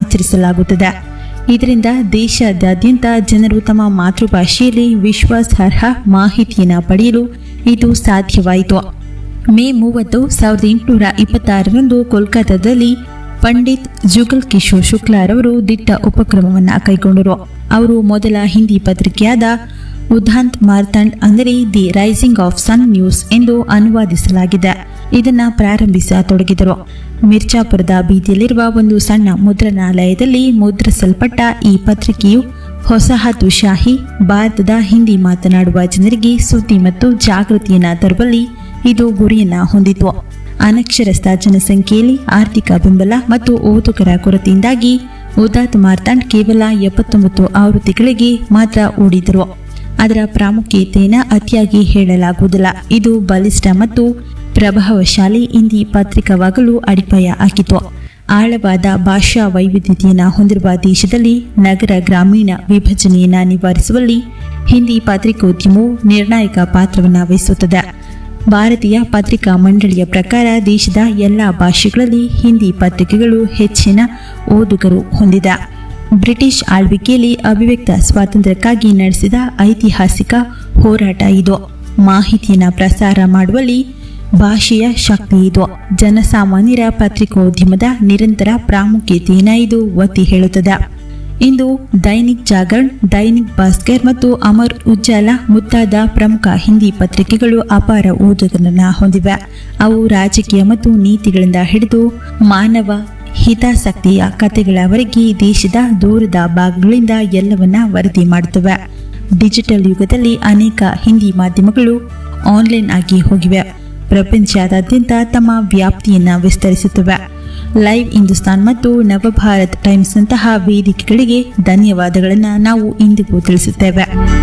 ಆಚರಿಸಲಾಗುತ್ತದೆ ಇದರಿಂದ ದೇಶದಾದ್ಯಂತ ಜನರು ತಮ್ಮ ಮಾತೃಭಾಷೆಯಲ್ಲಿ ವಿಶ್ವಾಸಾರ್ಹ ಮಾಹಿತಿಯನ್ನು ಪಡೆಯಲು ಇದು ಸಾಧ್ಯವಾಯಿತು ಮೇ ಮೂವತ್ತು ಸಾವಿರದ ಎಂಟುನೂರ ಇಪ್ಪತ್ತಾರರಂದು ಕೋಲ್ಕತ್ತಾದಲ್ಲಿ ಪಂಡಿತ್ ಜುಗಲ್ ಕಿಶೋರ್ ಶುಕ್ಲಾರವರು ದಿಟ್ಟ ಉಪಕ್ರಮವನ್ನು ಕೈಗೊಂಡರು ಅವರು ಮೊದಲ ಹಿಂದಿ ಪತ್ರಿಕೆಯಾದ ಉದಾಂತ್ ಮಾರ್ತಾಂಡ್ ಅಂದರೆ the rising of sun news ಎಂದು ಅನುವಾದಿಸಲಾಗಿದೆ ಇದನ್ನ ಪ್ರಾರಂಭಿಸತೊಡಗಿದರು ಮಿರ್ಜಾಪುರದ ಬೀದಿಯಲ್ಲಿರುವ ಒಂದು ಸಣ್ಣ ಮುದ್ರಣಾಲಯದಲ್ಲಿ ಮುದ್ರಿಸಲ್ಪಟ್ಟ ಈ ಪತ್ರಿಕೆಯು ಹೊಸಹತುಶಾಹಿ ಭಾರತದ ಹಿಂದಿ ಮಾತನಾಡುವ ಜನರಿಗೆ ಸುದ್ದಿ ಮತ್ತು ಜಾಗೃತಿಯನ್ನ ತರುವಲ್ಲಿ ಇದು ಗುರಿಯನ್ನ ಹೊಂದಿತು ಅನಕ್ಷರಸ್ಥ ಜನಸಂಖ್ಯೆಯಲ್ಲಿ ಆರ್ಥಿಕ ಬೆಂಬಲ ಮತ್ತು ಓದುಗರ ಕೊರತೆಯಿಂದಾಗಿ ಉದಾತ್ ಮಾರ್ತಾಂಡ್ ಕೇವಲ ಎಪ್ಪತ್ತೊಂಬತ್ತು ಆವೃತ್ತಿಗಳಿಗೆ ಮಾತ್ರ ಓಡಿದರು ಅದರ ಪ್ರಾಮುಖ್ಯತೆಯನ್ನು ಅತಿಯಾಗಿ ಹೇಳಲಾಗುವುದಿಲ್ಲ ಇದು ಬಲಿಷ್ಠ ಮತ್ತು ಪ್ರಭಾವಶಾಲಿ ಹಿಂದಿ ಪತ್ರಿಕವಾಗಲು ಅಡಿಪಾಯ ಹಾಕಿತು ಆಳವಾದ ಭಾಷಾ ವೈವಿಧ್ಯತೆಯನ್ನು ಹೊಂದಿರುವ ದೇಶದಲ್ಲಿ ನಗರ ಗ್ರಾಮೀಣ ವಿಭಜನೆಯನ್ನು ನಿವಾರಿಸುವಲ್ಲಿ ಹಿಂದಿ ಪತ್ರಿಕೋದ್ಯಮವು ನಿರ್ಣಾಯಕ ಪಾತ್ರವನ್ನು ವಹಿಸುತ್ತದೆ ಭಾರತೀಯ ಪತ್ರಿಕಾ ಮಂಡಳಿಯ ಪ್ರಕಾರ ದೇಶದ ಎಲ್ಲ ಭಾಷೆಗಳಲ್ಲಿ ಹಿಂದಿ ಪತ್ರಿಕೆಗಳು ಹೆಚ್ಚಿನ ಓದುಗರು ಹೊಂದಿದೆ ಬ್ರಿಟಿಷ್ ಆಳ್ವಿಕೆಯಲ್ಲಿ ಅಭಿವ್ಯಕ್ತ ಸ್ವಾತಂತ್ರ್ಯಕ್ಕಾಗಿ ನಡೆಸಿದ ಐತಿಹಾಸಿಕ ಹೋರಾಟ ಇದು ಮಾಹಿತಿಯನ್ನು ಪ್ರಸಾರ ಮಾಡುವಲ್ಲಿ ಭಾಷೆಯ ಶಕ್ತಿ ಇದು ಜನಸಾಮಾನ್ಯರ ಪತ್ರಿಕೋದ್ಯಮದ ನಿರಂತರ ಪ್ರಾಮುಖ್ಯತೆಯನ್ನು ಇದು ಒತ್ತಿ ಹೇಳುತ್ತದೆ ಇಂದು ದೈನಿಕ್ ಜಾಗರಣ್ ದೈನಿಕ್ ಭಾಸ್ಕರ್ ಮತ್ತು ಅಮರ್ ಉಜ್ಜಾಲ ಮುಂತಾದ ಪ್ರಮುಖ ಹಿಂದಿ ಪತ್ರಿಕೆಗಳು ಅಪಾರ ಓದುಗರನ್ನ ಹೊಂದಿವೆ ಅವು ರಾಜಕೀಯ ಮತ್ತು ನೀತಿಗಳಿಂದ ಹಿಡಿದು ಮಾನವ ಹಿತಾಸಕ್ತಿಯ ಕಥೆಗಳವರೆಗೆ ದೇಶದ ದೂರದ ಭಾಗಗಳಿಂದ ಎಲ್ಲವನ್ನ ವರದಿ ಮಾಡುತ್ತವೆ ಡಿಜಿಟಲ್ ಯುಗದಲ್ಲಿ ಅನೇಕ ಹಿಂದಿ ಮಾಧ್ಯಮಗಳು ಆನ್ಲೈನ್ ಆಗಿ ಹೋಗಿವೆ ಪ್ರಪಂಚದಾದ್ಯಂತ ತಮ್ಮ ವ್ಯಾಪ್ತಿಯನ್ನು ವಿಸ್ತರಿಸುತ್ತವೆ ಲೈವ್ ಹಿಂದೂಸ್ತಾನ್ ಮತ್ತು ನವಭಾರತ್ ಟೈಮ್ಸ್ನಂತಹ ವೇದಿಕೆಗಳಿಗೆ ಧನ್ಯವಾದಗಳನ್ನು ನಾವು ಇಂದಿಗೂ ತಿಳಿಸುತ್ತೇವೆ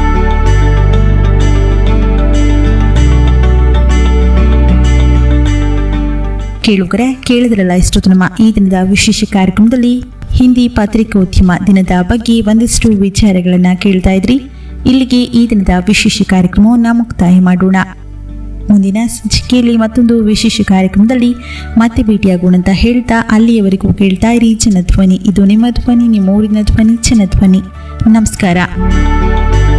ಕೇಳುಗರೆ ಕೇಳಿದ್ರಲ್ಲ ಇಷ್ಟೊತ್ತು ನಮ್ಮ ಈ ದಿನದ ವಿಶೇಷ ಕಾರ್ಯಕ್ರಮದಲ್ಲಿ ಹಿಂದಿ ಪತ್ರಿಕೋದ್ಯಮ ದಿನದ ಬಗ್ಗೆ ಒಂದಷ್ಟು ವಿಚಾರಗಳನ್ನು ಕೇಳ್ತಾ ಇದ್ರಿ ಇಲ್ಲಿಗೆ ಈ ದಿನದ ವಿಶೇಷ ಕಾರ್ಯಕ್ರಮವನ್ನು ಮುಕ್ತಾಯ ಮಾಡೋಣ ಮುಂದಿನ ಸಂಚಿಕೆಯಲ್ಲಿ ಮತ್ತೊಂದು ವಿಶೇಷ ಕಾರ್ಯಕ್ರಮದಲ್ಲಿ ಮತ್ತೆ ಭೇಟಿಯಾಗೋಣ ಅಂತ ಹೇಳ್ತಾ ಅಲ್ಲಿಯವರೆಗೂ ಕೇಳ್ತಾ ಇರಿ ಜನಧ್ವನಿ ಇದು ನಿಮ್ಮ ಧ್ವನಿ ನಿಮ್ಮ ಊರಿನ ಧ್ವನಿ ಜನಧ್ವನಿ ನಮಸ್ಕಾರ